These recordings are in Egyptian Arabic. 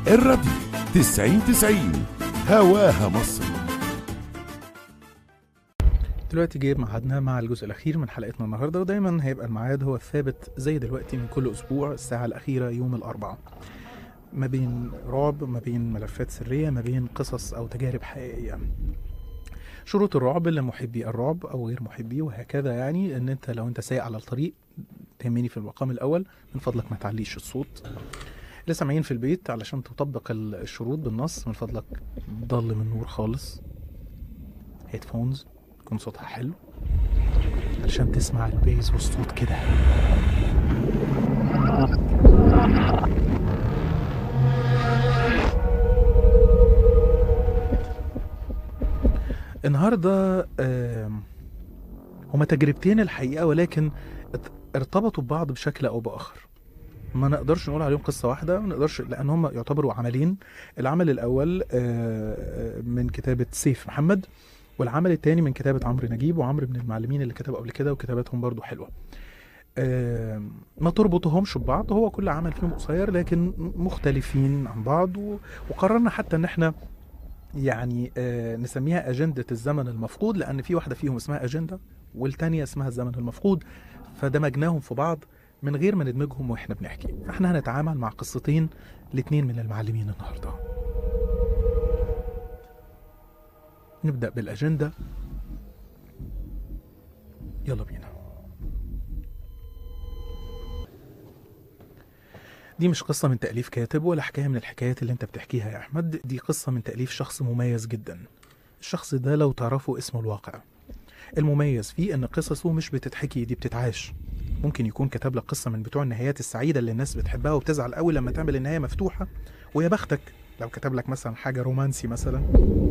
الراديو 90 90 هواها مصر دلوقتي جه ميعادنا مع الجزء الأخير من حلقتنا النهاردة ودايما هيبقى الميعاد هو الثابت زي دلوقتي من كل أسبوع الساعة الأخيرة يوم الأربعاء ما بين رعب ما بين ملفات سرية ما بين قصص أو تجارب حقيقية شروط الرعب لمحبي الرعب أو غير محبيه وهكذا يعني إن أنت لو أنت سايق على الطريق تهمني في المقام الأول من فضلك ما تعليش الصوت اللي سامعين في البيت علشان تطبق ال- الشروط بالنص من فضلك ضلم النور خالص هيدفونز يكون صوتها حلو علشان تسمع البيز والصوت كده النهارده آم، هما تجربتين الحقيقه ولكن ات- ارتبطوا ببعض بشكل او باخر ما نقدرش نقول عليهم قصه واحده ما نقدرش لان هم يعتبروا عملين العمل الاول آه، من كتابه سيف محمد والعمل الثاني من كتابه عمرو نجيب وعمرو من المعلمين اللي كتبوا قبل كده وكتاباتهم برضو حلوه آه، ما تربطهمش ببعض هو كل عمل فيهم قصير لكن مختلفين عن بعض و- وقررنا حتى ان احنا يعني آه، نسميها أجندة الزمن المفقود لأن في واحدة فيهم اسمها أجندة والتانية اسمها الزمن المفقود فدمجناهم في بعض من غير ما ندمجهم واحنا بنحكي فاحنا هنتعامل مع قصتين لاتنين من المعلمين النهارده نبدأ بالأجندة يلا بينا دي مش قصة من تأليف كاتب ولا حكاية من الحكايات اللي انت بتحكيها يا أحمد دي قصة من تأليف شخص مميز جدا الشخص ده لو تعرفه اسمه الواقع المميز فيه ان قصصه مش بتتحكي دي بتتعاش ممكن يكون كتب لك قصة من بتوع النهايات السعيدة اللي الناس بتحبها وبتزعل قوي لما تعمل النهاية مفتوحة ويا بختك لو كتب لك مثلا حاجة رومانسي مثلا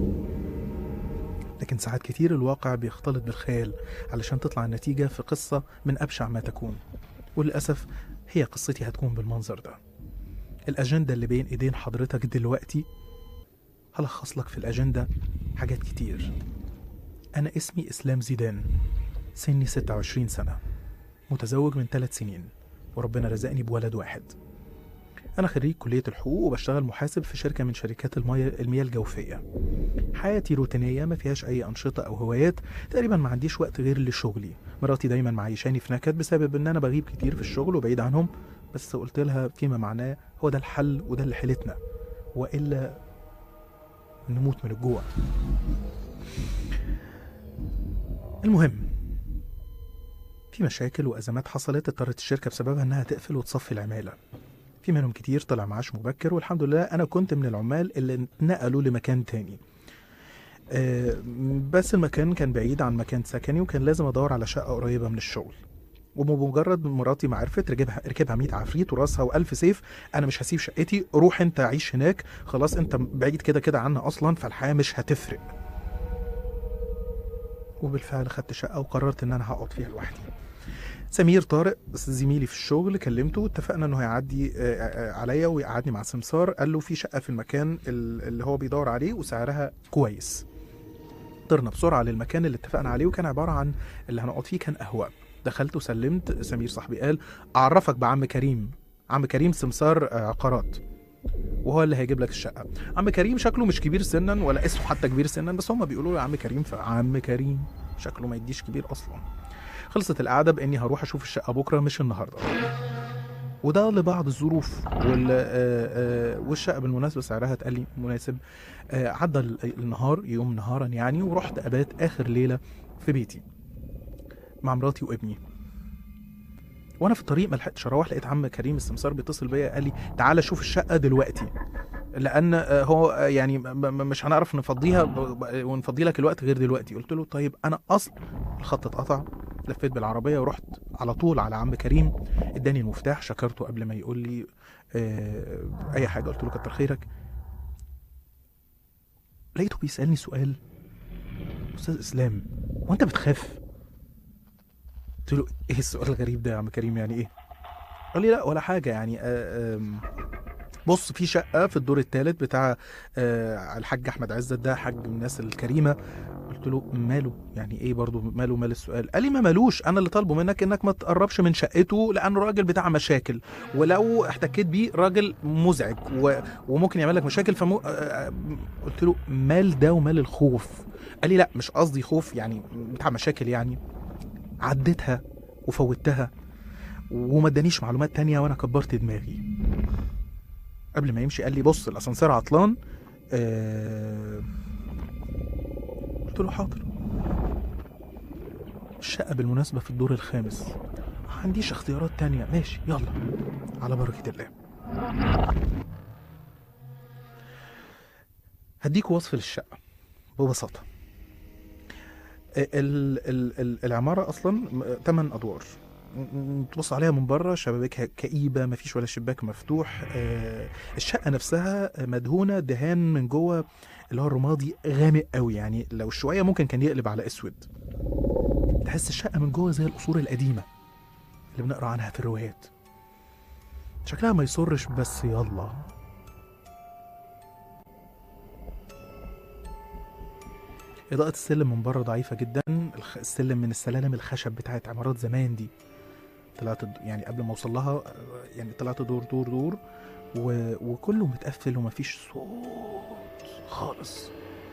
لكن ساعات كتير الواقع بيختلط بالخيال علشان تطلع النتيجة في قصة من أبشع ما تكون وللأسف هي قصتي هتكون بالمنظر ده الأجندة اللي بين إيدين حضرتك دلوقتي هلخص لك في الأجندة حاجات كتير أنا اسمي إسلام زيدان سني 26 سنة متزوج من ثلاث سنين وربنا رزقني بولد واحد أنا خريج كلية الحقوق وبشتغل محاسب في شركة من شركات المياه المياه الجوفية حياتي روتينية ما فيهاش أي أنشطة أو هوايات تقريبا ما عنديش وقت غير لشغلي مراتي دايما معيشاني في نكد بسبب إن أنا بغيب كتير في الشغل وبعيد عنهم بس قلت لها فيما معناه هو ده الحل وده اللي حيلتنا وإلا نموت من الجوع المهم في مشاكل وأزمات حصلت اضطرت الشركة بسببها إنها تقفل وتصفي العمالة في منهم كتير طلع معاش مبكر والحمد لله أنا كنت من العمال اللي اتنقلوا لمكان تاني آه، بس المكان كان بعيد عن مكان سكني وكان لازم أدور على شقة قريبة من الشغل وبمجرد مراتي ما عرفت ركبها ركبها 100 عفريت وراسها والف سيف انا مش هسيب شقتي روح انت عيش هناك خلاص انت بعيد كده كده عنا اصلا فالحياه مش هتفرق وبالفعل خدت شقه وقررت ان انا هقعد فيها لوحدي سمير طارق زميلي في الشغل كلمته اتفقنا انه هيعدي آه، آه، عليا ويقعدني مع سمسار قال له في شقه في المكان ال- اللي هو بيدور عليه وسعرها كويس طرنا بسرعه للمكان اللي اتفقنا عليه وكان عباره عن اللي هنقعد فيه كان قهوه دخلت وسلمت سمير صاحبي قال اعرفك بعم كريم عم كريم سمسار آه، عقارات وهو اللي هيجيب لك الشقه عم كريم شكله مش كبير سنا ولا اسمه حتى كبير سنا بس هم بيقولوا له عم كريم فعم كريم شكله ما يديش كبير اصلا خلصت القعده باني هروح اشوف الشقه بكره مش النهارده وده لبعض الظروف وال آه، آه، والشقه بالمناسبه سعرها اتقال لي مناسب آه، عدى ال- النهار يوم نهارا يعني ورحت ابات اخر ليله في بيتي مع مراتي وابني وانا في الطريق ما لحقتش اروح لقيت عم كريم السمسار بيتصل بيا قال لي تعالى شوف الشقه دلوقتي لان آه، هو آه، يعني م- م- مش هنعرف نفضيها ب- ب- ونفضي لك الوقت غير دلوقتي قلت له طيب انا اصل الخط اتقطع لفيت بالعربيه ورحت على طول على عم كريم اداني المفتاح شكرته قبل ما يقول لي آه، اي حاجه قلت له كتر خيرك لقيته بيسالني سؤال استاذ اسلام وانت بتخاف قلت له ايه السؤال الغريب ده يا عم كريم يعني ايه قال لي لا ولا حاجه يعني آه، آم، بص في شقه في الدور الثالث بتاع آه، الحاج احمد عزت ده حاج من الناس الكريمه قلت قلت له ماله يعني ايه برضو ماله مال السؤال قال لي ما مالوش انا اللي طالبه منك انك ما تقربش من شقته لانه راجل بتاع مشاكل ولو احتكيت بيه راجل مزعج و... وممكن يعمل لك مشاكل فمو... آه، آه، قلت له مال ده ومال الخوف قال لي لا مش قصدي خوف يعني بتاع مشاكل يعني عديتها وفوتها وما ادانيش معلومات تانية وانا كبرت دماغي قبل ما يمشي قال لي بص الاسانسير عطلان آه... قلت له حاضر الشقة بالمناسبة في الدور الخامس ما عنديش اختيارات تانية ماشي يلا على بركة الله هديك وصف للشقة ببساطة ال ال ال العمارة أصلا 8 أدوار م- م- تبص عليها من بره شبابيكها كئيبة مفيش ولا شباك مفتوح آه، الشقة نفسها مدهونة دهان من جوه اللي هو الرمادي غامق قوي يعني لو شوية ممكن كان يقلب على أسود تحس الشقة من جوه زي القصور القديمة اللي بنقرا عنها في الروايات شكلها ما يسرش بس يلا إضاءة السلم من بره ضعيفة جدا الخ- السلم من السلالم الخشب بتاعت عمارات زمان دي طلعت الد- يعني قبل ما اوصل لها آه، يعني طلعت دور دور دور و... وكله متقفل ومفيش صوت خالص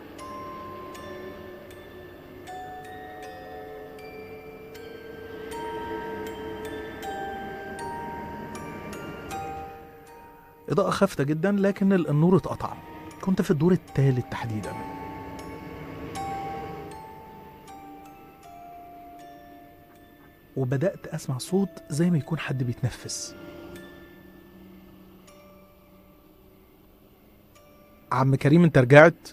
إضاءة خافتة جدا لكن ال- النور اتقطع كنت في الدور الثالث تحديدا وبدأت أسمع صوت زي ما يكون حد بيتنفس عم كريم انت رجعت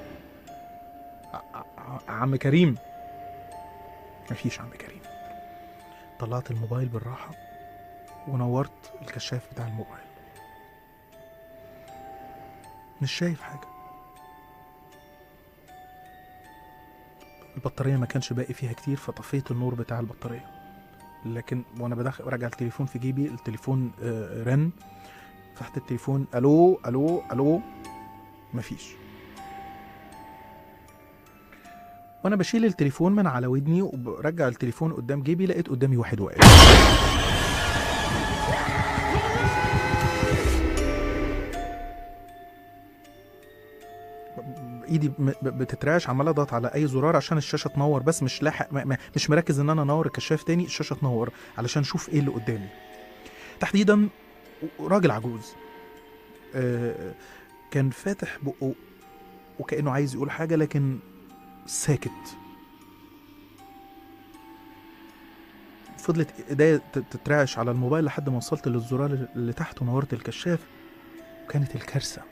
ع- ع- عم كريم مفيش عم كريم طلعت الموبايل بالراحة ونورت الكشاف بتاع الموبايل مش شايف حاجة البطارية ما كانش باقي فيها كتير فطفيت النور بتاع البطارية لكن وانا بدخل راجع التليفون في جيبي التليفون آه، رن فتحت التليفون الو الو الو مفيش وانا بشيل التليفون من على ودني وبرجع التليفون قدام جيبي لقيت قدامي واحد واقف ايدي م- ب- بتترعش عمال اضغط على اي زرار عشان الشاشه تنور بس مش لاحق م- م- مش مركز ان انا انور الكشاف تاني الشاشه تنور علشان اشوف ايه اللي قدامي تحديدا راجل عجوز آه، كان فاتح بقه وكانه عايز يقول حاجه لكن ساكت فضلت ايديا ت- تترعش على الموبايل لحد ما وصلت للزرار اللي تحت ونورت الكشاف وكانت الكارثه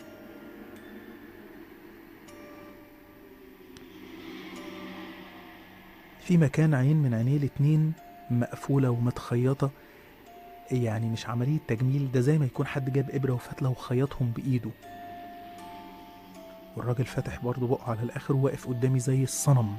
في مكان عين من عينيه الاتنين مقفولة ومتخيطة يعني مش عملية تجميل ده زي ما يكون حد جاب إبرة وفتلة وخيطهم بإيده والراجل فاتح برضه بقه على الآخر وواقف قدامي زي الصنم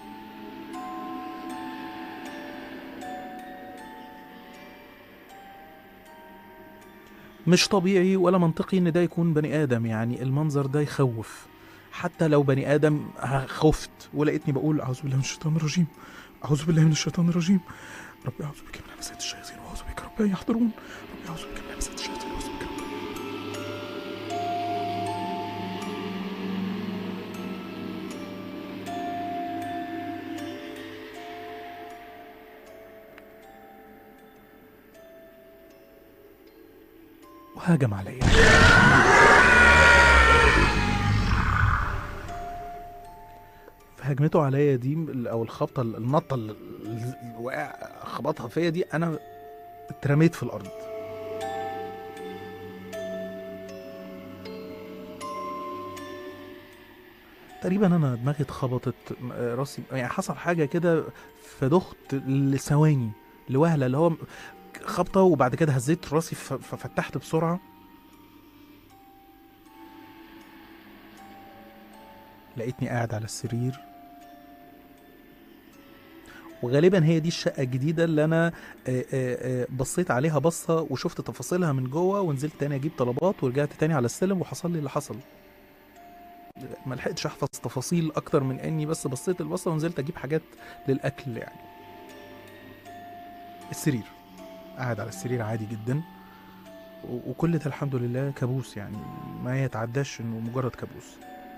مش طبيعي ولا منطقي ان ده يكون بني ادم يعني المنظر ده يخوف حتى لو بني ادم خفت ولقيتني بقول اعوذ بالله من الشيطان الرجيم اعوذ بالله من الشيطان الرجيم ربي اعوذ بك من همسات الشياطين واعوذ بك رب ان يحضرون ربي اعوذ بك من همسات الشياطين واعوذ بك رب وهاجم عليا فهجمته عليا دي او الخبطه النطه اللي وقع خبطها فيا دي انا اترميت في الارض تقريبا انا دماغي اتخبطت م- راسي يعني حصل حاجه كده فدخت لثواني لوهله اللي هو خبطه وبعد كده هزيت راسي ف- ففتحت بسرعه لقيتني قاعد على السرير وغالبا هي دي الشقة الجديدة اللي أنا آه، آه، آه، بصيت عليها بصة وشفت تفاصيلها من جوه ونزلت تاني أجيب طلبات ورجعت تاني على السلم وحصل لي اللي حصل ما لحقتش احفظ تفاصيل اكتر من اني بس بصيت البصه ونزلت اجيب حاجات للاكل يعني السرير قاعد على السرير عادي جدا و- وكل ده الحمد لله كابوس يعني ما يتعداش انه مجرد كابوس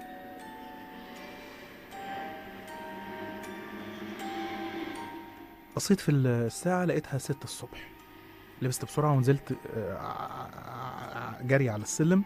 بصيت في الساعة لقيتها ستة الصبح لبست بسرعة ونزلت آه، ع- ع- جري على السلم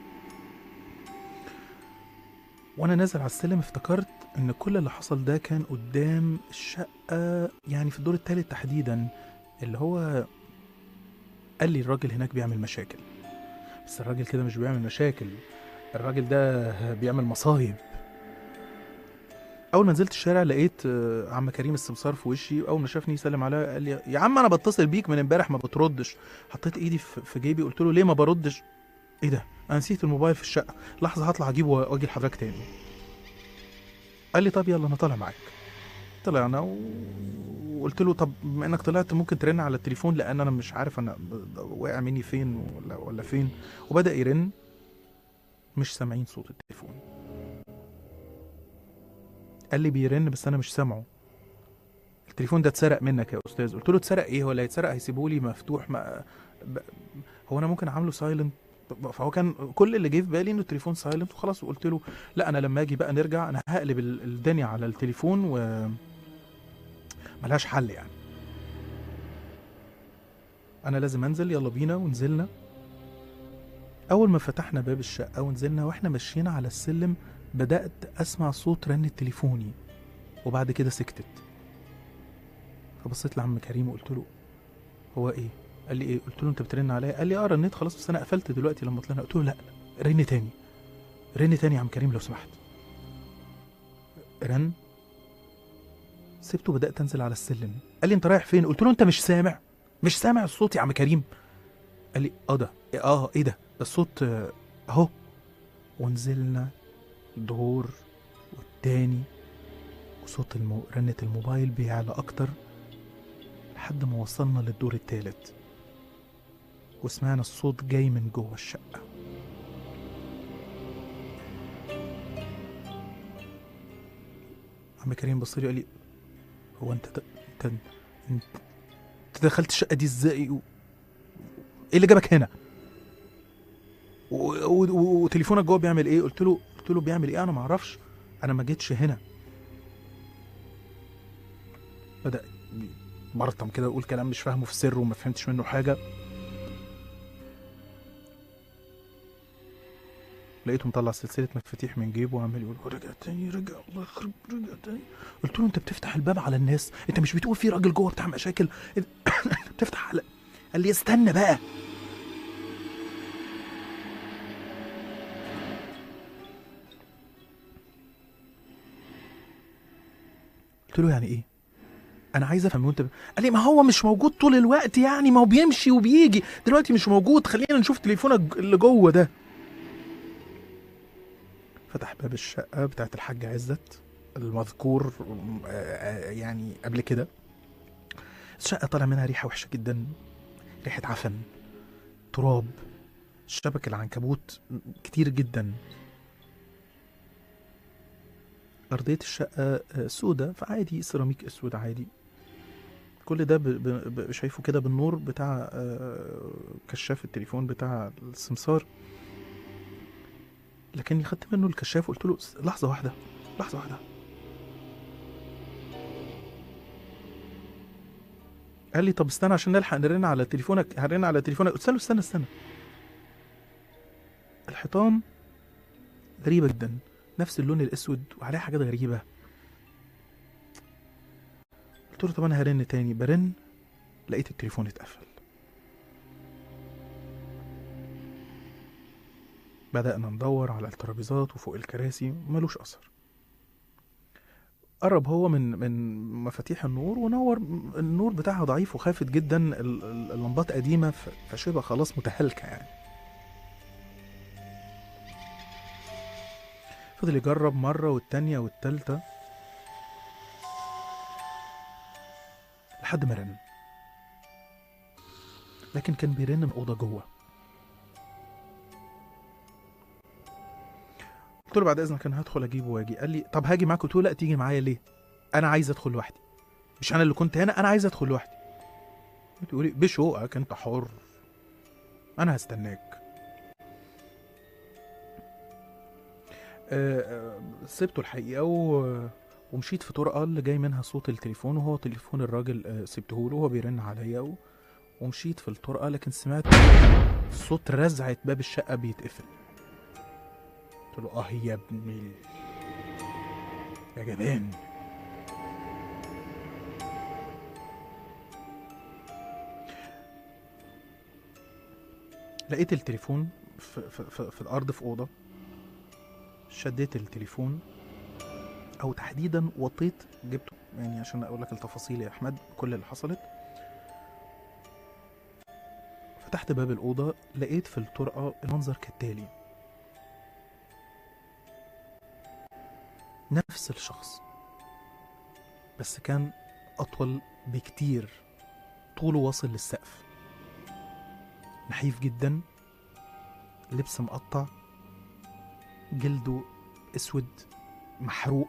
وانا نازل على السلم افتكرت ان كل اللي حصل ده كان قدام الشقة يعني في الدور التالت تحديدا اللي هو قال لي الراجل هناك بيعمل مشاكل بس الراجل كده مش بيعمل مشاكل الراجل ده بيعمل مصايب اول ما نزلت الشارع لقيت آه، عم كريم السمسار في وشي اول ما شافني سلم عليا قال لي يا عم انا بتصل بيك من امبارح ما بتردش حطيت ايدي في في جيبي قلت له ليه ما بردش ايه ده انا نسيت الموبايل في الشقه لحظه هطلع اجيبه واجي لحضرتك تاني قال لي طب يلا انا طالع معاك طلعنا و... وقلت له طب بما انك طلعت ممكن ترن على التليفون لان انا مش عارف انا ب- واقع مني فين ولا ولا فين وبدا يرن مش سامعين صوت التليفون قال لي بيرن بس انا مش سامعه التليفون ده اتسرق منك يا استاذ قلت له اتسرق ايه ولا يتسرق هيسيبه لي مفتوح ما ب... هو انا ممكن عامله سايلنت فهو كان كل اللي جه في بالي انه التليفون سايلنت وخلاص وقلت له لا انا لما اجي بقى نرجع انا هقلب ال- الدنيا على التليفون و ملهاش حل يعني انا لازم انزل يلا بينا ونزلنا اول ما فتحنا باب الشقه ونزلنا واحنا ماشيين على السلم بدات اسمع صوت رن تليفوني وبعد كده سكتت فبصيت لعم كريم وقلت له هو ايه قال لي ايه قلت له انت بترن عليا قال لي اه رنيت خلاص بس انا قفلت دلوقتي لما طلعنا قلت له لا رن تاني رن تاني يا عم كريم لو سمحت رن سبته بدات انزل على السلم قال لي انت رايح فين قلت له انت مش سامع مش سامع الصوت يا عم كريم قال لي اه ده اه ايه ده ده الصوت آه، اهو ونزلنا دور والتاني وصوت المو... رنة الموبايل بيعلى أكتر لحد ما وصلنا للدور التالت وسمعنا الصوت جاي من جوه الشقة عم كريم بص لي وقال لي هو انت د... انت انت انت دخلت الشقة دي ازاي و... ايه اللي جابك هنا؟ و... و... و... وتليفونك جوه بيعمل ايه؟ قلت له قلت له بيعمل ايه؟ انا ما اعرفش انا ما جيتش هنا بدأ مرطم كده يقول كلام مش فاهمه في سر وما فهمتش منه حاجة لقيته مطلع سلسلة مفاتيح من جيبه وعمال يقول رجع تاني رجع الله يخرب رجع تاني قلت له انت بتفتح الباب على الناس انت مش بتقول في راجل جوه بتاع مشاكل انت بتفتح على قال لي استنى بقى قلت له يعني ايه انا عايز افهم وانت ب... قال لي ما هو مش موجود طول الوقت يعني ما هو بيمشي وبيجي دلوقتي مش موجود خلينا نشوف تليفونك اللي جوه ده فتح باب الشقة بتاعت الحاج عزت المذكور آه، آه، يعني قبل كده الشقة طالع منها ريحة وحشة جدا ريحة عفن تراب شبك العنكبوت كتير جدا أرضية الشقة آه، سودة فعادي سيراميك أسود عادي كل ده ب... ب... ب... شايفه كده بالنور بتاع آه، كشاف التليفون بتاع السمسار لكني خدت منه الكشاف وقلت له "س- لحظة واحدة لحظة واحدة قال لي طب استنى عشان نلحق نرن على تليفونك هرن على تليفونك قلت له استنى استنى الحيطان غريبة جدا نفس اللون الاسود وعليها حاجات غريبة قلت له طب انا هرن تاني برن لقيت التليفون اتقفل بدأنا ندور على الترابيزات وفوق الكراسي ملوش أثر قرب هو من من مفاتيح النور ونور النور بتاعها ضعيف وخافت جدا ال- ال- اللمبات قديمة ف- فشبه خلاص متهالكة يعني فضل يجرب مرة والتانية والتالتة لحد ما رن لكن كان بيرن من أوضة جوه قلت له بعد اذنك انا هدخل اجيبه واجي قال لي طب هاجي معاك قلت له لا تيجي معايا ليه انا عايز ادخل لوحدي مش انا اللي كنت هنا انا عايز ادخل لوحدي تقول لي بشوقك انت حر انا هستناك آه، آه، سبته الحقيقه و... ومشيت في طرقه اللي جاي منها صوت التليفون وهو تليفون الراجل آه، سبته له وهو بيرن عليا و... ومشيت في الطرقه لكن سمعت صوت رزعه باب الشقه بيتقفل قلت له اه يا ابني ال- يا جبان لقيت التليفون في, في, في, في الارض في اوضه شديت التليفون او تحديدا وطيت جبته يعني عشان اقول لك التفاصيل يا احمد كل اللي حصلت فتحت باب الاوضه لقيت في الطرقه المنظر كالتالي نفس الشخص بس كان اطول بكتير طوله واصل للسقف نحيف جدا لبس مقطع جلده اسود محروق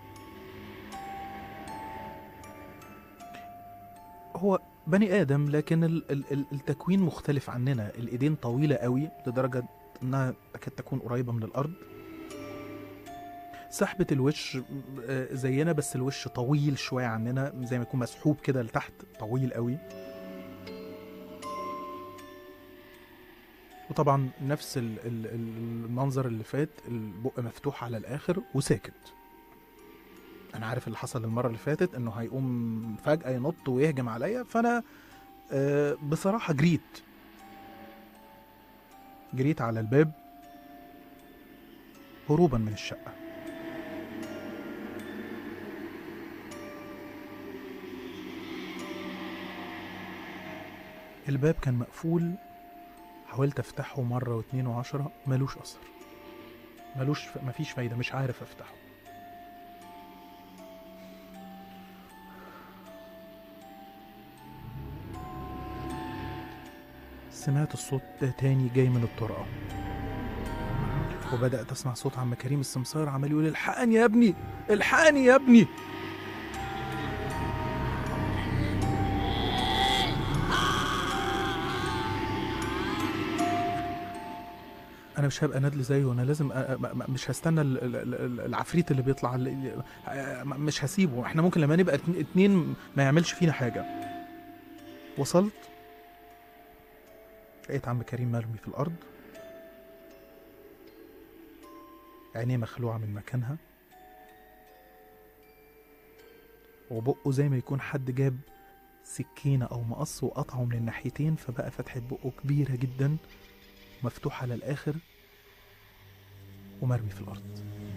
هو بني ادم لكن ال- ال- ال- التكوين مختلف عننا الايدين طويله قوي لدرجه انها تكاد تكون قريبه من الارض سحبة الوش آه، زينا بس الوش طويل شوية عننا زي ما يكون مسحوب كده لتحت طويل قوي وطبعا نفس ال- ال- ال- المنظر اللي فات البق مفتوح على الاخر وساكت انا عارف اللي حصل المره اللي فاتت انه هيقوم فجاه ينط ويهجم عليا فانا آه، بصراحه جريت جريت على الباب هروبا من الشقه الباب كان مقفول حاولت افتحه مرة واتنين وعشرة ملوش أثر ملوش ف... مفيش فايدة مش عارف افتحه سمعت الصوت ده تاني جاي من الطرقة وبدأت أسمع صوت عم كريم السمسار عمال يقول الحقني يا ابني الحقني يا ابني انا مش هبقى ندل زيه انا لازم أ- أ- م- مش هستنى ال- ال- ال- العفريت اللي بيطلع اللي- أ- م- مش هسيبه احنا ممكن لما نبقى اتن- اتنين ما يعملش فينا حاجه وصلت لقيت عم كريم مرمي في الارض عينيه مخلوعه من مكانها وبقه زي ما يكون حد جاب سكينة أو مقص وقطعه من الناحيتين فبقى فتحة بقه كبيرة جدا مفتوح على الآخر ومرمي في الأرض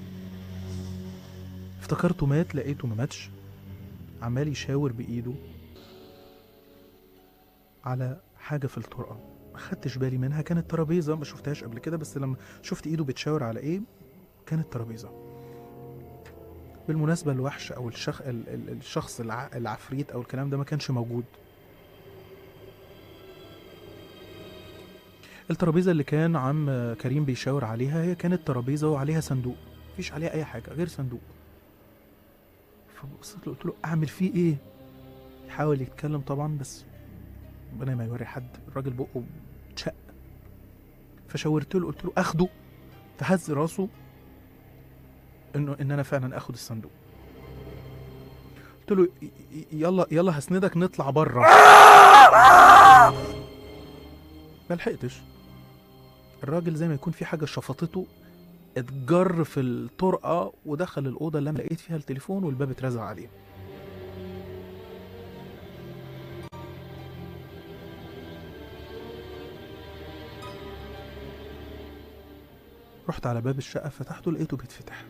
افتكرته مات لقيته ما ماتش عمال يشاور بإيده على حاجة في الطرقة ما خدتش بالي منها كانت ترابيزة ما شفتهاش قبل كده بس لما شفت إيده بتشاور على إيه كانت ترابيزة بالمناسبة الوحش أو الشخ... ال- ال- الشخص الع... العفريت أو الكلام ده ما كانش موجود الترابيزة اللي كان عم كريم بيشاور عليها هي كانت ترابيزة وعليها صندوق مفيش عليها أي حاجة غير صندوق فبصيت له قلت له أعمل فيه إيه؟ يحاول يتكلم طبعا بس ربنا ما يوري حد الراجل بقه اتشق فشاورت له قلت له أخده فهز راسه إنه إن أنا فعلا آخد الصندوق قلت له ي- ي- يلا يلا هسندك نطلع بره ما لحقتش الراجل زي ما يكون في حاجه شفطته اتجر في الطرقه ودخل الاوضه اللي انا لقيت فيها التليفون والباب اترزع عليه رحت على باب الشقه فتحته لقيته بيتفتح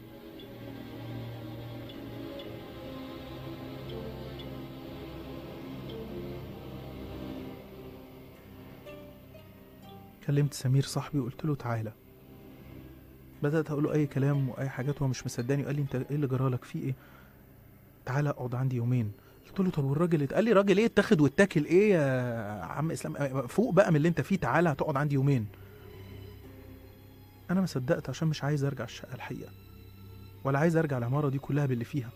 كلمت سمير صاحبي وقلت له تعالى بدأت أقول له أي كلام وأي حاجات وهو مش مصدقني وقال لي أنت إيه اللي جرالك في إيه؟ تعالى اقعد عندي يومين قلت له طب والراجل ات- قال لي راجل إيه اتاخد واتاكل إيه يا عم إسلام فوق بقى من اللي أنت فيه تعالى هتقعد عندي يومين انا ما صدقت عشان مش عايز ارجع الشقه الحقيقه ولا عايز ارجع العماره دي كلها باللي فيها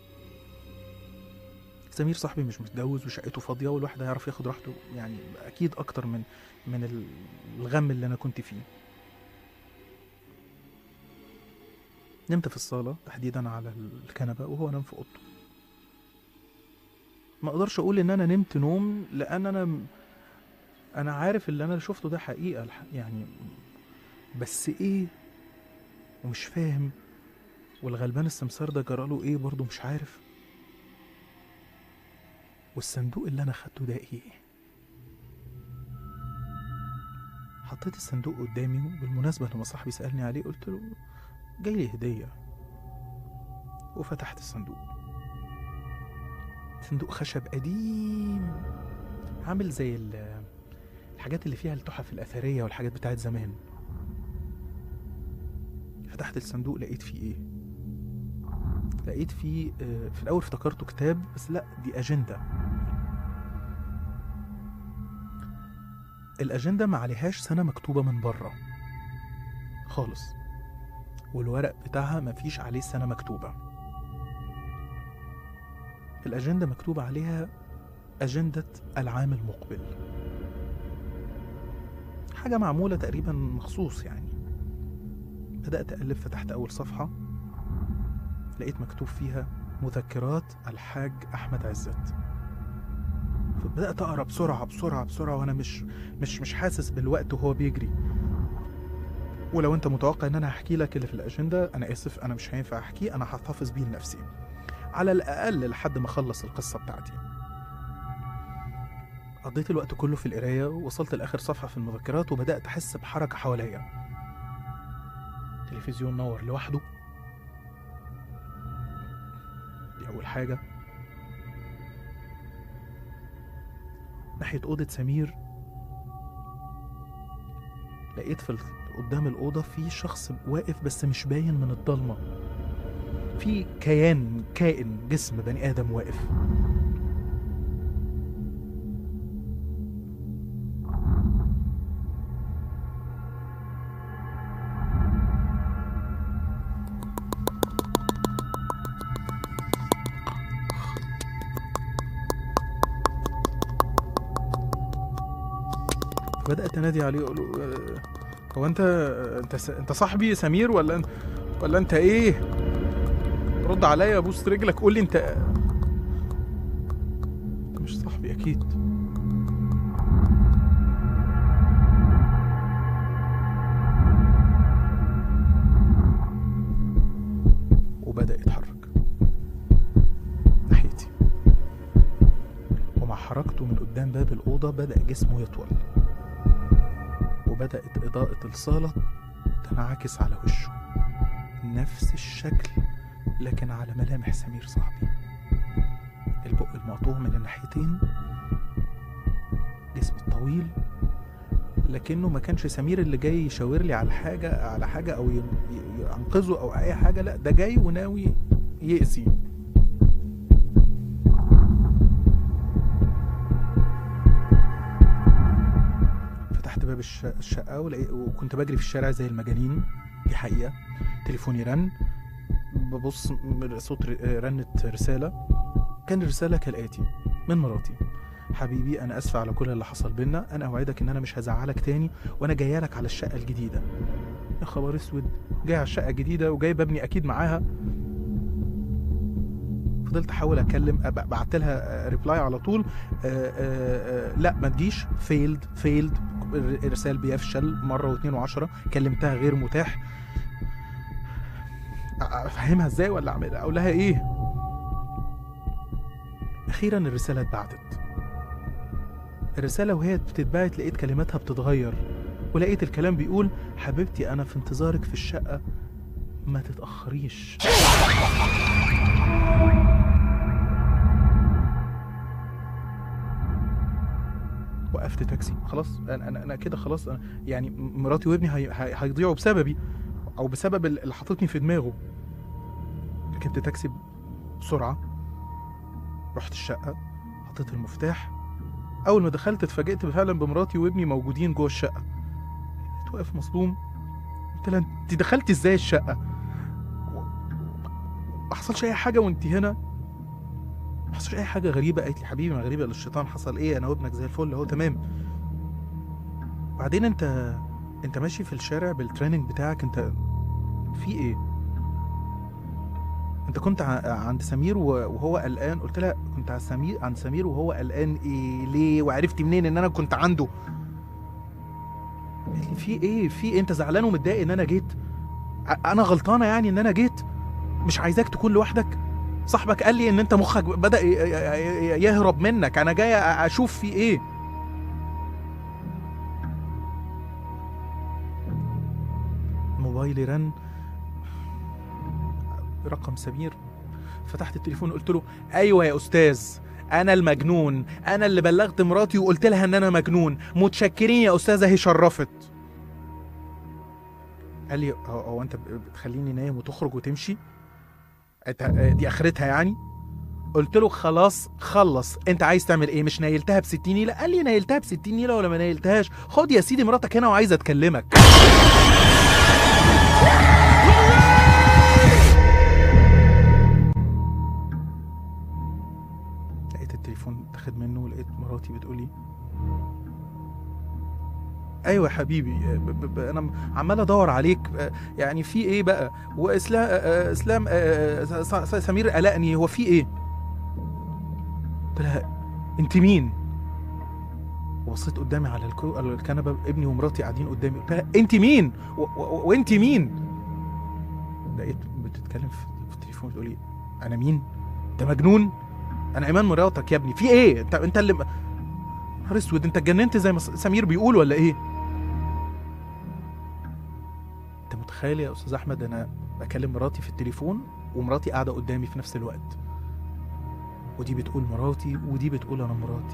سمير صاحبي مش متجوز وشقته فاضيه والواحد هيعرف ياخد راحته يعني اكيد اكتر من من ال- الغم اللي انا كنت فيه نمت في الصاله تحديدا على الكنبه وهو نام في اوضته ما اقدرش اقول ان انا نمت نوم لان انا م- انا عارف اللي انا شفته ده حقيقه الح- يعني بس ايه ومش فاهم والغلبان السمسار ده جراله ايه برضه مش عارف والصندوق اللي انا خدته ده ايه حطيت الصندوق قدامي وبالمناسبة لما صاحبي سألني عليه قلت له جاي لي هدية وفتحت الصندوق صندوق خشب قديم عامل زي ال- الحاجات اللي فيها التحف الأثرية والحاجات بتاعت زمان فتحت الصندوق لقيت فيه ايه لقيت فيه آه، في الاول افتكرته كتاب بس لا دي اجنده الاجنده ما عليهاش سنه مكتوبه من بره خالص والورق بتاعها ما فيش عليه سنه مكتوبه الاجنده مكتوب عليها اجنده العام المقبل حاجه معموله تقريبا مخصوص يعني بدأت أقلب فتحت أول صفحة لقيت مكتوب فيها مذكرات الحاج أحمد عزت فبدأت أقرأ بسرعة بسرعة بسرعة وأنا مش مش مش حاسس بالوقت وهو بيجري ولو أنت متوقع إن أنا هحكي لك اللي في الأجندة أنا آسف أنا مش هينفع أحكي أنا هحتفظ بيه لنفسي على الأقل لحد ما أخلص القصة بتاعتي قضيت الوقت كله في القراية ووصلت لآخر صفحة في المذكرات وبدأت أحس بحركة حواليا التلفزيون نور لوحده دي أول حاجة ناحية أوضة سمير لقيت في ال- قدام الأوضة في شخص واقف بس مش باين من الضلمة في كيان كائن جسم بني آدم واقف بدأت أنادي عليه أقول له آه، هو أنت أنت س- أنت صاحبي سمير ولا أنت ولا أنت إيه؟ رد عليا بوس رجلك قول لي أنت أنت مش صاحبي أكيد وبدأ يتحرك ناحيتي ومع حركته من قدام باب الأوضة بدأ جسمه يطول وبدأت إضاءة الصالة تنعكس على وشه نفس الشكل لكن على ملامح سمير صاحبي البق المقطوع من الناحيتين جسم الطويل لكنه ما كانش سمير اللي جاي يشاور لي على حاجة على حاجة أو ي- ي- ينقذه أو أي حاجة لا ده جاي وناوي يأذي فتحت باب الش- الشقة ولقيت وكنت بجري في الشارع زي المجانين دي حقيقة تليفوني رن ببص م- صوت ر- رنت رسالة كان الرسالة كالآتي من مراتي حبيبي أنا آسفة على كل اللي حصل بينا أنا أوعدك إن أنا مش هزعلك تاني وأنا جاية لك على الشقة الجديدة يا خبر أسود جاي على الشقة الجديدة وجاي ببني أكيد معاها فضلت احاول اكلم أب- بعت لها ريبلاي على طول آه، آه، آه، لا ما تجيش فيلد فيلد الارسال بيفشل مره واثنين وعشرة كلمتها غير متاح أ- افهمها ازاي ولا اعمل اقول لها ايه اخيرا الرساله اتبعتت الرساله وهي بتتبعت لقيت كلماتها بتتغير ولقيت الكلام بيقول حبيبتي انا في انتظارك في الشقه ما تتاخريش وقفت تاكسي خلاص انا انا, أنا كده خلاص أنا يعني مراتي وابني هي- هي- هيضيعوا بسببي او بسبب اللي حاططني في دماغه ركبت تاكسي بسرعه رحت الشقه حطيت المفتاح اول ما دخلت اتفاجئت فعلا بمراتي وابني موجودين جوه الشقه لقيت واقف مصدوم قلت لها انت دخلتي ازاي الشقه و- ما حصلش اي حاجه وانت هنا ما حصلش اي حاجه غريبه قالت لي حبيبي ما غريبه للشيطان حصل ايه انا وابنك زي الفل اهو تمام بعدين انت انت ماشي في الشارع بالتريننج بتاعك انت في ايه انت كنت ع- عند سمير و- وهو قلقان قلت لها كنت على سمير عند سمير وهو قلقان ايه ليه وعرفتي منين ان انا كنت عنده قالت لي في ايه في إيه؟ انت زعلان ومتضايق ان انا جيت ع- انا غلطانه يعني ان انا جيت مش عايزاك تكون لوحدك صاحبك قال لي ان انت مخك بدا ي- ي- ي- يهرب منك انا جاي أ- اشوف في ايه موبايلي رن رقم سمير فتحت التليفون قلت له ايوه يا استاذ انا المجنون انا اللي بلغت مراتي وقلت لها ان انا مجنون متشكرين يا استاذه هي شرفت قال لي هو هو انت بتخليني نايم وتخرج وتمشي أنت- دي اخرتها يعني قلت له خلاص خلص انت عايز تعمل ايه مش نايلتها ب 60 نيله قال لي نايلتها ب 60 نيله ولا ما نايلتهاش خد يا سيدي مراتك هنا وعايزه تكلمك لقيت التليفون اتاخد منه ولقيت مراتي بتقولي ايوه يا حبيبي ب- ب- ب- انا عمال ادور عليك آه، يعني في ايه بقى واسلام آه، آه، اسلام آه، س- س- سمير قلقني هو في ايه قلت لها انت مين وبصيت قدامي على الكو... على الكنبه ابني ومراتي قاعدين قدامي قلت لها انت مين و... و... وانت مين لقيت بتتكلم في, في التليفون بتقولي انا مين انت مجنون انا ايمان مراتك يا ابني في ايه انت انت اللي نهار اسود انت اتجننت زي ما س- سمير بيقول ولا ايه انت متخيل يا استاذ احمد انا بكلم مراتي في التليفون ومراتي قاعده قدامي في نفس الوقت ودي بتقول مراتي ودي بتقول انا مراتي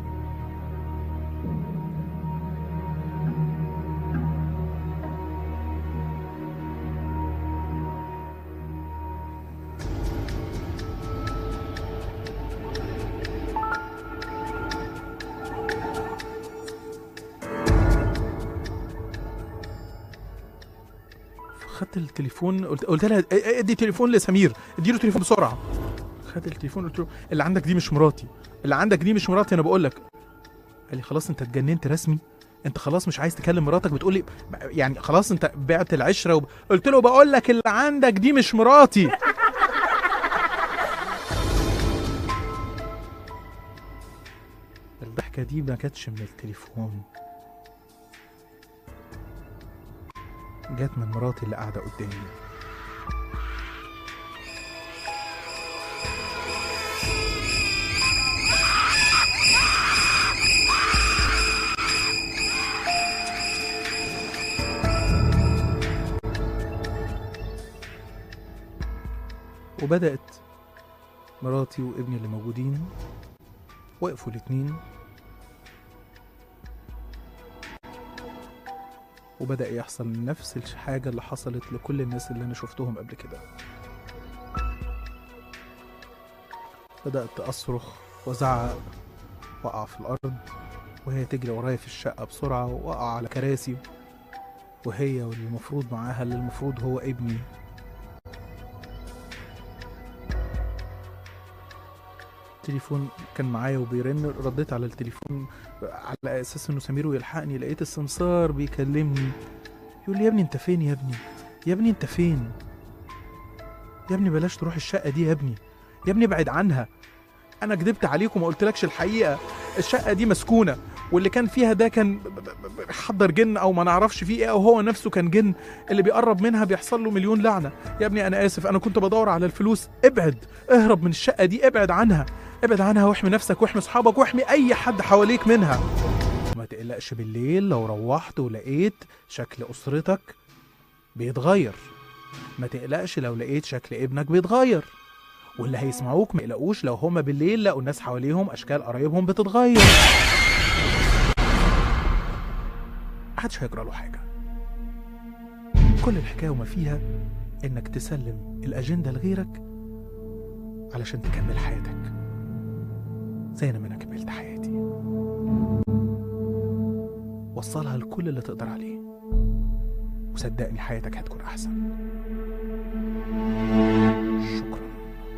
خدت التليفون قلت, قلت لها ا- ا- ادي تليفون لسمير اديله تليفون بسرعه خدت التليفون قلت له اللي عندك دي مش مراتي اللي عندك دي مش مراتي انا بقول لك قال لي خلاص انت اتجننت رسمي انت خلاص مش عايز تكلم مراتك بتقول لي يعني خلاص انت بعت العشره وب... قلت له بقول لك اللي عندك دي مش مراتي الضحكه دي ما كانتش من التليفون جت من مراتي اللي قاعده قدامي وبدأت مراتي وابني اللي موجودين وقفوا الاتنين وبدأ يحصل نفس الحاجة اللي حصلت لكل الناس اللي أنا شفتهم قبل كده بدأت أصرخ وأزعق وأقع في الأرض وهي تجري ورايا في الشقة بسرعة وأقع على كراسي وهي واللي المفروض معاها اللي المفروض هو ابني التليفون كان معايا وبيرن رديت على التليفون على اساس انه سمير يلحقني لقيت السمسار بيكلمني يقول لي يا ابني انت فين يا ابني يا ابني انت فين يا ابني بلاش تروح الشقه دي يا ابني يا ابني ابعد عنها انا كدبت عليك وما قلتلكش الحقيقه الشقه دي مسكونه واللي كان فيها ده كان ب- ب- ب- حضر جن او ما نعرفش فيه ايه او هو نفسه كان جن اللي بيقرب منها بيحصل له مليون لعنه يا ابني انا اسف انا كنت بدور على الفلوس ابعد اهرب من الشقه دي ابعد عنها ابعد عنها واحمي نفسك واحمي اصحابك واحمي اي حد حواليك منها ما تقلقش بالليل لو روحت ولقيت شكل اسرتك بيتغير ما تقلقش لو لقيت شكل ابنك بيتغير واللي هيسمعوك ما يقلقوش لو هما بالليل لقوا الناس حواليهم اشكال قرايبهم بتتغير محدش هيجرى له حاجه كل الحكايه وما فيها انك تسلم الاجنده لغيرك علشان تكمل حياتك زي ما انا كملت حياتي وصلها لكل اللي تقدر عليه وصدقني حياتك هتكون احسن شكرا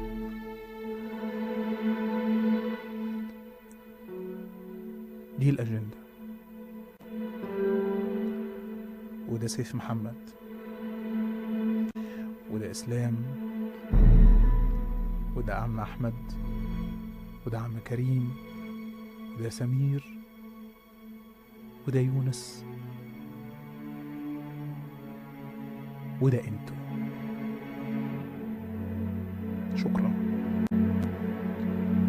دي الاجنده وده سيف محمد وده اسلام وده عم احمد وده عم كريم وده سمير وده يونس وده انتو شكرا